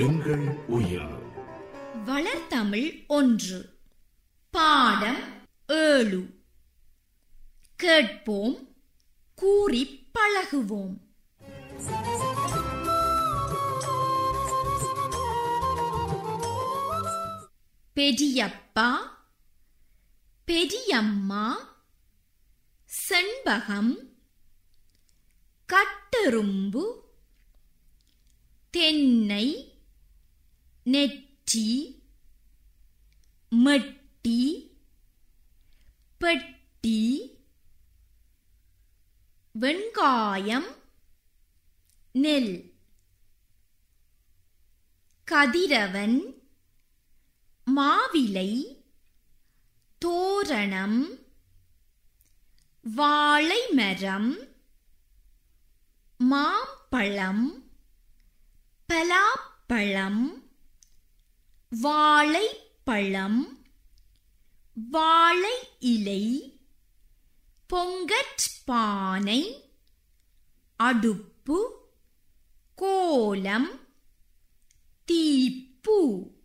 எங்கள் உயிர் வளர்தமிழ் ஒன்று பாடம் ஏழு கேட்போம் கூறிப் பழகுவோம் பெரியப்பா பெரியம்மா செண்பகம் கட்டெறும்பு தென்னை நெற்றி மெட்டி பெட்டி வெண்காயம் நெல் கதிரவன் மாவிலை தோரணம் வாழைமரம் மாம்பழம் பலாப்பழம் வாழைப்பழம் வாழை இலை பொங்கற் பானை அடுப்பு கோலம் தீப்பு